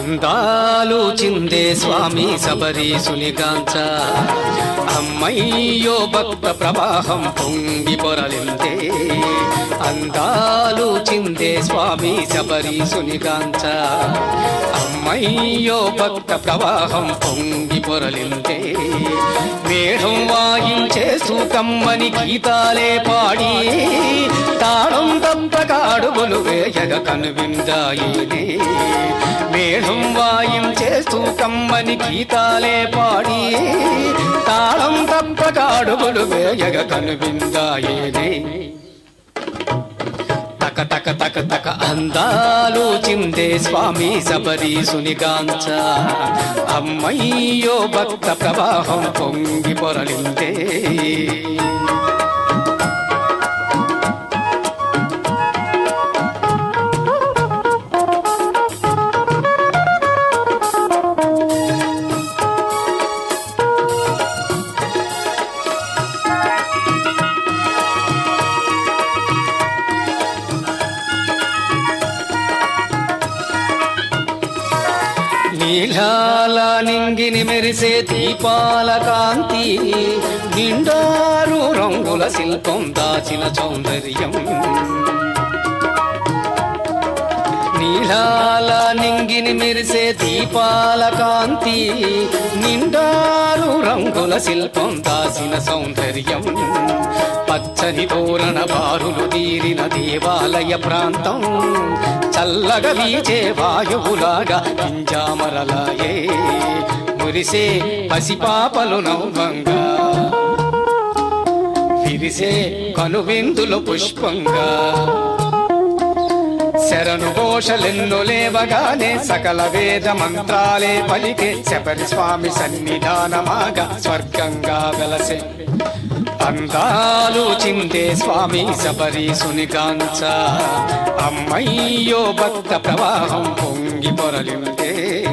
అందాలు చిందే స్వామి శబరీసునిగాంచ అమ్మయ్యో భక్త ప్రవాహం పొంగి పొరలిందే అందాలు చిందే స్వామి శబరీసునిగాంచ అమ్మయ్యో భక్త ప్రవాహం పొంగి పొరలిందే మేఘం వాయించే సూకమ్మని గీతాలే పాడి తాళం తప్పక అడుగులు వేయగ కనువిందాయినే మేఘం వాయించే సూకమ్మని గీతాలే పాడి తాళం తప్పక అడుగులు వేయగ కనువిందాయినే తక తక తక తక అందాలు చిందే స్వామి శబరీసునిగాంచ అమ్మయ్యో భక్త ప్రవాహం పొంగి పొరలిందే నీలాల నింగిని మెరిసే దీపాల కాంతి నిండారు రంగుల శిల్పం దాచిన సౌందర్యం నీలాల నింగిని మెరిసే దీపాల కాంతి నిండారు రంగుల శిల్పం దాసిన సౌందర్యం పచ్చని తోరణ బారులు తీరిన దేవాలయ ప్రాంతం చల్లగా వీచే వాయువులాగా పింజామరలాయే మురిసే పసిపాపలు నవ్వంగా విరిసే కనువిందులు పుష్పంగా శరణు ఘోషలెన్ను లేవగానే సకల వేద మంత్రాలే పలికే శబరి స్వామి సన్నిధానమాగా స్వర్గంగా వెలసే అందాలు చిందే స్వామి శబరీసునిగాంచ అమ్మయ్యో భక్త ప్రవాహం పొంగి పొరలిందే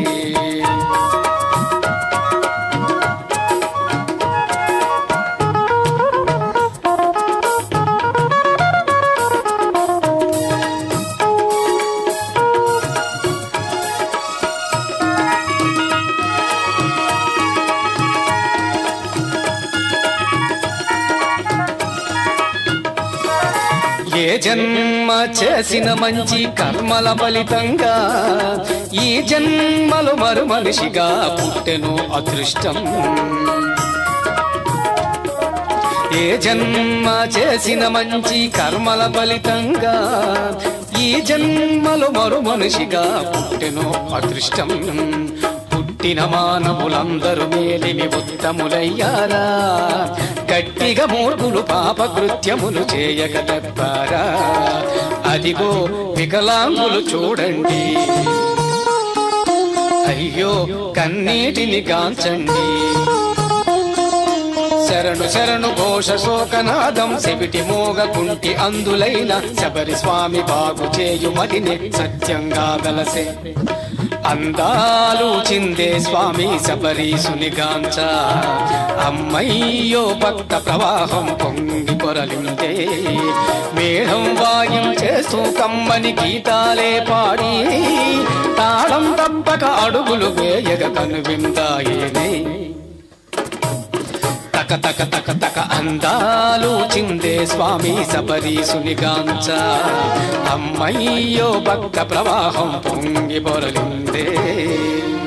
ఏ జన్మ చేసిన మంచి కర్మల ఫలితంగా ఈ జన్మలు మరు మనిషిగా పుట్టెను అదృష్టం ఏ జన్మ చేసిన మంచి కర్మల ఫలితంగా ఈ జన్మలు మరు మనిషిగా పుట్టెను అదృష్టం పుట్టిన మానవులందరూ మేలిమి ఉత్తములయ్యారా గట్టిగా మూర్ఖులు పాపకృత్యములు చేయక తప్పారా అదిగో వికలాంగులు చూడండి అయ్యో కన్నీటిని గాంచండి శరణు శరణు ఘోష శోకనాదం సెవిటి మోగ కుంటి అందులైన శబరి స్వామి బాగు చేయుమదిని సత్యంగా వెలసే అందాలు చిందే స్వామి శబరీసునిగాంచ అమ్మయ్యో భక్త ప్రవాహం పొంగి పొరలిందే మేఘం వాయించే కమ్మని గీతాలే పాడి తాళం తప్పక అడుగులు వేయగ కనువిందాయేనే తక తక తక తక అందాలు చిందే స్వామి శబరీసునిగాంచ అమ్మయ్యో భక్త ప్రవాహం పొంగి పొరలిందే